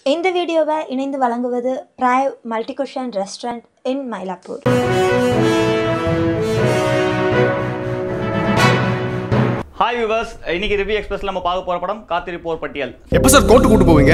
இந்த வீடியோவை இணைந்து வழங்குவது பிராய் multicuisine restaurant in Mylapore hi viewers இன்னைக்கு ரிவ்யூ எக்ஸ்பிரஸ்ல நம்ம பார்க்க போற படம் காத்திருப்போர் பட்டியல் எப்போ சார் கோர்ட்டு கூட்டு போவீங்க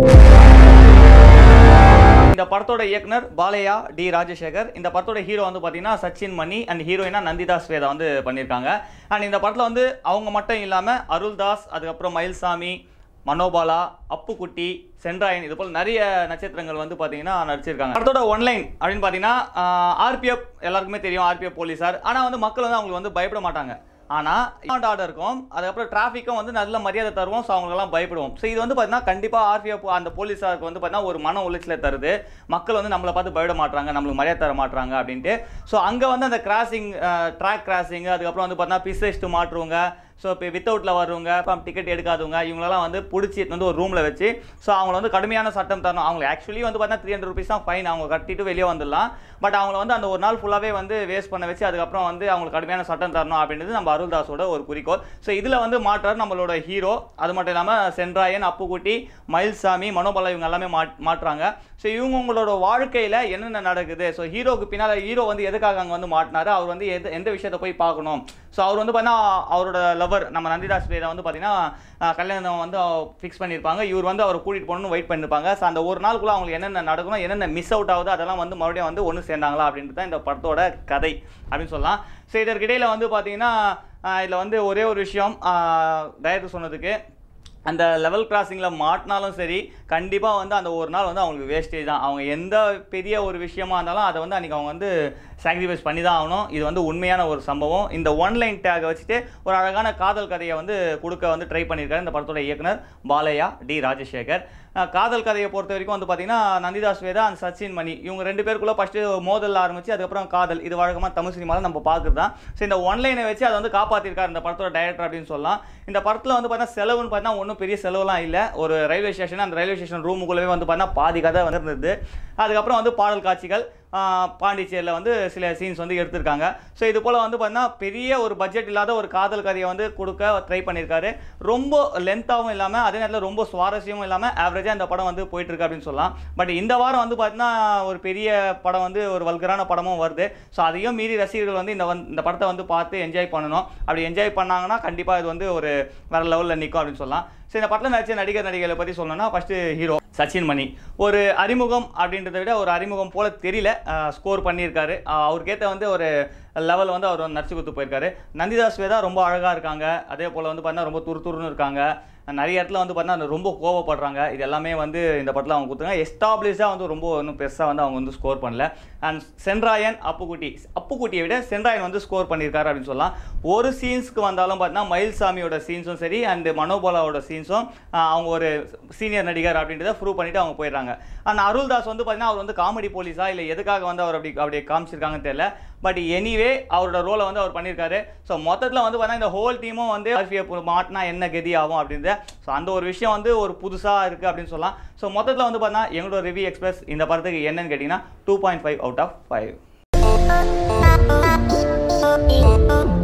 இந்த படத்தோட இயக்குனர் பாலையா டி ராஜசேகர் இந்த படத்தோட ஹீரோ வந்து பார்த்தீங்கன்னா சச்சின் மணி அண்ட் ஹீரோயினா நந்திதா ஸ்வேதா வந்து பண்ணியிருக்காங்க அண்ட் இந்த படத்தில் வந்து அவங்க மட்டும் இல்லாமல் அருள்தாஸ் அதுக்கப்புறம் மயில்சாமி மனோபாலா அப்புக்குட்டி சென்றாயன் இது போல் நிறைய நட்சத்திரங்கள் வந்து பார்த்தீங்கன்னா நடிச்சிருக்காங்க படத்தோட ஒன்லைன் அப்படின்னு பார்த்தீங்கன்னா ஆர்பிஎஃப் எல்லாருக்குமே தெரியும் ஆர்பிஎஃப் போலீஸார் ஆனால் வந்து மக்கள் வந்து அவங்களுக்கு வந்து பயப்பட மாட்டாங்க ஆனால் ஆர்டர் இருக்கும் அதுக்கப்புறம் டிராஃபிக்கும் வந்து நல்ல மரியாதை தருவோம் ஸோ அவங்களுக்கெல்லாம் பயப்படுவோம் ஸோ இது வந்து பார்த்தீங்கன்னா கண்டிப்பாக ஆர்பிஎஃப் அந்த போலீஸாருக்கு வந்து பார்த்தீங்கன்னா ஒரு மன உளைச்சலை தருது மக்கள் வந்து நம்மளை பார்த்து பயப்பட மாட்டாங்க நம்மளுக்கு மரியாதை தர மாட்டாங்க அப்படின்ட்டு ஸோ அங்கே வந்து அந்த கிராசிங் ட்ராக் கிராசிங் அதுக்கப்புறம் வந்து பார்த்தீங்கன்னா பிசேஸ்ட்டு மாற்றுவங்க ஸோ இப்போ வித்தவுட்டில் வர்றவங்க இப்போ டிக்கெட் எடுக்காதவங்க இவங்களெல்லாம் வந்து பிடிச்சி வந்து ஒரு ரூமில் வச்சு ஸோ அவங்கள வந்து கடுமையான சட்டம் தரணும் அவங்க ஆக்சுவலி வந்து பார்த்தீங்கன்னா த்ரீ ஹண்ட்ரட் ருபீஸ் தான் ஃபைன் அவங்க கட்டிட்டு வெளியே வந்துடலாம் பட் அவங்கள வந்து அந்த ஒரு நாள் ஃபுல்லாகவே வந்து வேஸ்ட் பண்ண வச்சு அதுக்கப்புறம் வந்து அவங்களுக்கு கடுமையான சட்டம் தரணும் அப்படின்றது நம்ம அருள்தாஸோட ஒரு குறிக்கோள் ஸோ இதில் வந்து மாற்றார் நம்மளோட ஹீரோ அது மட்டும் இல்லாமல் சென்றாயன் அப்புக்குட்டி மயில்சாமி மனோபலா இவங்க எல்லாமே மா மாட்டுறாங்க ஸோ இவங்களோட வாழ்க்கையில் என்னென்ன நடக்குது ஸோ ஹீரோக்கு பின்னால் ஹீரோ வந்து எதுக்காக அங்கே வந்து மாட்டினாரு அவர் வந்து எது எந்த விஷயத்தை போய் பார்க்கணும் ஸோ அவர் வந்து பார்த்தீங்கன்னா அவரோட லவர் நம்ம நந்திதாஸ் வேதா வந்து பார்த்தீங்கன்னா அஹ், கல்யாணம் வந்து ஃபிக்ஸ் பண்ணியிருப்பாங்க இவர் வந்து அவரை கூட்டிகிட்டு போகணும்னு வெயிட் பண்ணியிருப்பாங்க ஸோ அந்த ஒரு நாளுக்குள்ள அவங்களுக்கு என்னென்ன நடக்கணும் என்னென்ன மிஸ் அவுட் ஆகுது அதெல்லாம் வந்து மறுபடியும் வந்து ஒன்று சேர்ந்தாங்களா அப்படின்றது தான் இந்த படத்தோட கதை அப்படின்னு சொல்லலாம் ஸோ இதற்கிடையில் வந்து பார்த்தீங்கன்னா இதில் வந்து ஒரே ஒரு விஷயம் டைரக்டர் சொன்னதுக்கு அந்த லெவல் கிராசிங்கில் மாட்டினாலும் சரி கண்டிப்பாக வந்து அந்த ஒரு நாள் வந்து அவங்களுக்கு வேஸ்டேஜ் தான் அவங்க எந்த பெரிய ஒரு விஷயமா இருந்தாலும் அதை வந்து அன்றைக்கி அவங்க வந்து சாக்ரிஃபைஸ் பண்ணி தான் ஆகணும் இது வந்து உண்மையான ஒரு சம்பவம் இந்த ஒன்லைன் டேகை வச்சுட்டு ஒரு அழகான காதல் கதையை வந்து கொடுக்க வந்து ட்ரை பண்ணியிருக்காரு இந்த படத்தோட இயக்குனர் பாலையா டி ராஜசேகர் அஹ் காதல் கதையை பொறுத்த வரைக்கும் வந்து பார்த்தீங்கன்னா நந்திதாஸ் வேதா அண்ட் சச்சின் மணி இவங்க ரெண்டு பேருக்குள்ள ஃபஸ்ட்டு மோதல் ஆரம்பிச்சு அதுக்கப்புறம் காதல் இது வழக்கமாக தமிழ் சினிமாவில் நம்ம பார்க்குறது தான் ஸோ இந்த ஒன்லைனை வச்சு அதை வந்து காப்பாற்றிருக்காரு இந்த படத்தோட டைரக்டர் அப்படின்னு சொல்லலாம் இந்த படத்தில் வந்து பார்த்தீங்கன்னா செலவுன்னு பார்த்தீங்கன்னா ஒன்றும் பெரிய செலவுலாம் இல்லை ஒரு ரயில்வே ஸ்டேஷன் அந்த ரயில்வே ஸ்டேஷன் ரூமுக்குள்ளவே வந்து பார்த்தீங்கன்னா பாதி கதை வந்துருந்தது அதுக்கப்புறம் வந்து பாடல் காட்சிகள் ஆஹ் பாண்டிச்சேரியில் வந்து சில சீன்ஸ் வந்து எடுத்திருக்காங்க ஸோ இது போல் வந்து பார்த்தீங்கன்னா பெரிய ஒரு பட்ஜெட் இல்லாத ஒரு காதல் கதையை வந்து கொடுக்க ட்ரை பண்ணியிருக்காரு ரொம்ப லென்த்தாகவும் இல்லாமல் அதே நேரத்தில் ரொம்ப சுவாரஸ்யமும் இல்லாமல் ஆவரேஜாக இந்த படம் வந்து போயிட்டு இருக்கு அப்படின்னு சொல்லலாம் பட் இந்த வாரம் வந்து பார்த்தீங்கன்னா ஒரு பெரிய படம் வந்து ஒரு வல்கரான படமும் வருது ஸோ அதையும் மீறி ரசிகர்கள் வந்து இந்த வந்து இந்த படத்தை வந்து பார்த்து என்ஜாய் பண்ணணும் அப்படி என்ஜாய் பண்ணாங்கன்னா கண்டிப்பாக இது வந்து ஒரு வேற லெவலில் நிற்கும் அப்படின்னு சொல்லலாம் ஸோ இந்த படத்தில் நடிச்ச நடிகர் நடிகளை பற்றி சொல்லணும்னா ஃபஸ்ட்டு ஹீரோ சச்சின் மணி ஒரு அறிமுகம் அப்படின்றத விட ஒரு அறிமுகம் போல தெரியல ஸ்கோர் பண்ணியிருக்காரு அஹ் அவருக்கேற்ற வந்து ஒரு லெவல் வந்து அவர் வந்து நடிச்சு கொடுத்து போயிருக்காரு நந்திதாஸ் வேதா ரொம்ப அழகாக இருக்காங்க அதே போல் வந்து பார்த்தீங்கன்னா ரொம்ப துரு துருன்னு இருக்காங்க நிறைய இடத்துல வந்து பார்த்தீங்கன்னா ரொம்ப கோவப்படுறாங்க இது எல்லாமே வந்து இந்த படத்தில் அவங்க கொடுத்துருங்க எஸ்டாப்ளிஷாக வந்து ரொம்ப ஒன்றும் பெருசாக வந்து அவங்க வந்து ஸ்கோர் பண்ணல அண்ட் சென்ராயன் அப்புக்குட்டி அப்புக்குட்டியை விட சென்ராயன் வந்து ஸ்கோர் பண்ணியிருக்காரு அப்படின்னு சொல்லலாம் ஒரு சீன்ஸ்க்கு வந்தாலும் பார்த்தீங்கன்னா மயில்சாமியோட சீன்ஸும் சரி அண்ட் மனோபாலாவோட சீன்ஸும் அவங்க ஒரு சீனியர் நடிகர் அப்படின்றத ப்ரூவ் பண்ணிட்டு அவங்க போயிடுறாங்க அண்ட் அருள்தாஸ் வந்து பார்த்தீங்கன்னா அவர் வந்து காமெடி போலீஸா இல்லை எதுக்காக வந்து அவர் அப்படி அப்படி காமிச்சிருக்காங்கன்னு தெரியல பட் எனிவே அவரோட ரோலை வந்து அவர் பண்ணியிருக்காரு ஸோ மொத்தத்தில் வந்து பார்த்தீங்கன்னா இந்த ஹோல் டீமும் வந்து ஆர்பிஎஃப் மாட்டினா என்ன கதி ஆகும் அப்படின்ற ஸோ அந்த ஒரு விஷயம் வந்து ஒரு புதுசாக இருக்குது அப்படின்னு சொல்லலாம் ஸோ மொத்தத்தில் வந்து பார்த்தீங்கன்னா எங்களோட ரிவ்யூ எக்ஸ்பிரஸ் இந்த படத்துக்கு என்னன்னு கேட்டிங்கன்னா two point five out of five